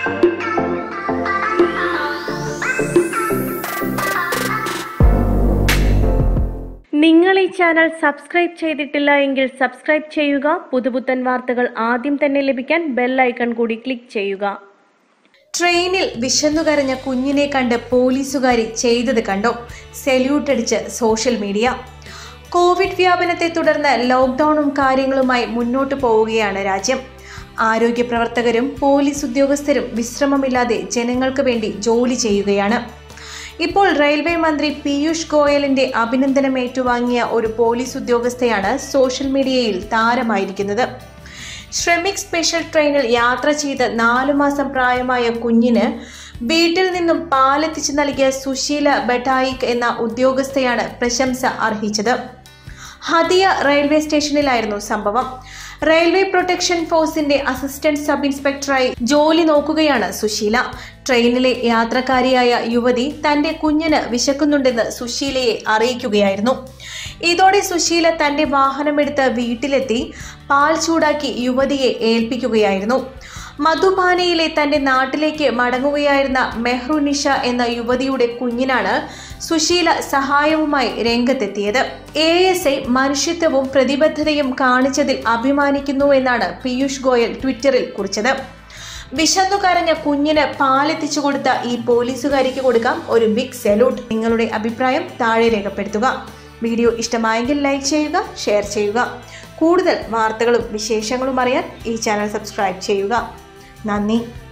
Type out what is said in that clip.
നിങ്ങൾ ഈ channel subscribe ചെയ്തിട്ടില്ല എങ്കിൽ സബ്സ്ക്രൈബ് ചെയ്യുക പുതുപുത്തൻ വാർത്തകൾ ആദ്യം തന്നെ ലഭിക്കാൻ ബെൽ ഐക്കൺ കൂടി ക്ലിക്ക് ചെയ്യുക ട്രെയിനിൽ വിശന്നുകരഞ്ഞ കുഞ്ഞിനെ കണ്ട് പോലീസുകാരി ചെയ്തത് കണ്ടോ സെല്യൂട്ട് അടിച്ച് സോഷ്യൽ മീഡിയ കോവിഡ് വ്യാപനത്തെ തുടർന്ന് ലോക്ക്ഡൌണും കാര്യങ്ങളുമായി മുന്നോട്ട് പോവുകയാണ് രാജ്യം ആരോഗ്യ പ്രവർത്തകരും പോലീസ് ഉദ്യോഗസ്ഥരും വിശ്രമമില്ലാതെ ജനങ്ങൾക്ക് വേണ്ടി ജോലി ചെയ്യുകയാണ് ഇപ്പോൾ റെയിൽവേ മന്ത്രി പീയൂഷ് ഗോയലിന്റെ അഭിനന്ദനം ഏറ്റുവാങ്ങിയ ഒരു പോലീസ് ഉദ്യോഗസ്ഥയാണ് സോഷ്യൽ മീഡിയയിൽ താരമായിരിക്കുന്നത് ശ്രമിക് സ്പെഷ്യൽ ട്രെയിനിൽ യാത്ര ചെയ്ത് നാലു മാസം പ്രായമായ കുഞ്ഞിന് വീട്ടിൽ നിന്നും പാലെത്തിച്ചു നൽകിയ സുശീല ബട്ടായിക് എന്ന ഉദ്യോഗസ്ഥയാണ് പ്രശംസ അർഹിച്ചത് ഹദിയ റെയിൽവേ സ്റ്റേഷനിലായിരുന്നു സംഭവം റെയിൽവേ പ്രൊട്ടക്ഷൻ ഫോഴ്സിന്റെ അസിസ്റ്റന്റ് സബ് ഇൻസ്പെക്ടറായി ജോലി നോക്കുകയാണ് സുശീല ട്രെയിനിലെ യാത്രക്കാരിയായ യുവതി തന്റെ കുഞ്ഞിന് വിശക്കുന്നുണ്ടെന്ന് സുശീലയെ അറിയിക്കുകയായിരുന്നു ഇതോടെ സുശീല തന്റെ വാഹനമെടുത്ത് വീട്ടിലെത്തി പാൽ ചൂടാക്കി യുവതിയെ ഏൽപ്പിക്കുകയായിരുന്നു മധുബാനയിലെ തന്റെ നാട്ടിലേക്ക് മടങ്ങുകയായിരുന്ന മെഹ്റുനിഷ എന്ന യുവതിയുടെ കുഞ്ഞിനാണ് സുശീല സഹായവുമായി രംഗത്തെത്തിയത് എ എസ് ഐ മനുഷ്യത്വവും പ്രതിബദ്ധതയും കാണിച്ചതിൽ അഭിമാനിക്കുന്നു എന്നാണ് പീയൂഷ് ഗോയൽ ട്വിറ്ററിൽ കുറിച്ചത് വിശന്നു കരഞ്ഞ കുഞ്ഞിന് പാലെത്തിച്ചു കൊടുത്ത ഈ പോലീസുകാരിക്ക് കൊടുക്കാം ഒരു ബിഗ് സല്യൂട്ട് നിങ്ങളുടെ അഭിപ്രായം താഴെ രേഖപ്പെടുത്തുക വീഡിയോ ഇഷ്ടമായെങ്കിൽ ലൈക്ക് ചെയ്യുക ഷെയർ ചെയ്യുക കൂടുതൽ വാർത്തകളും വിശേഷങ്ങളും അറിയാൻ ഈ ചാനൽ സബ്സ്ക്രൈബ് ചെയ്യുക നന്ദി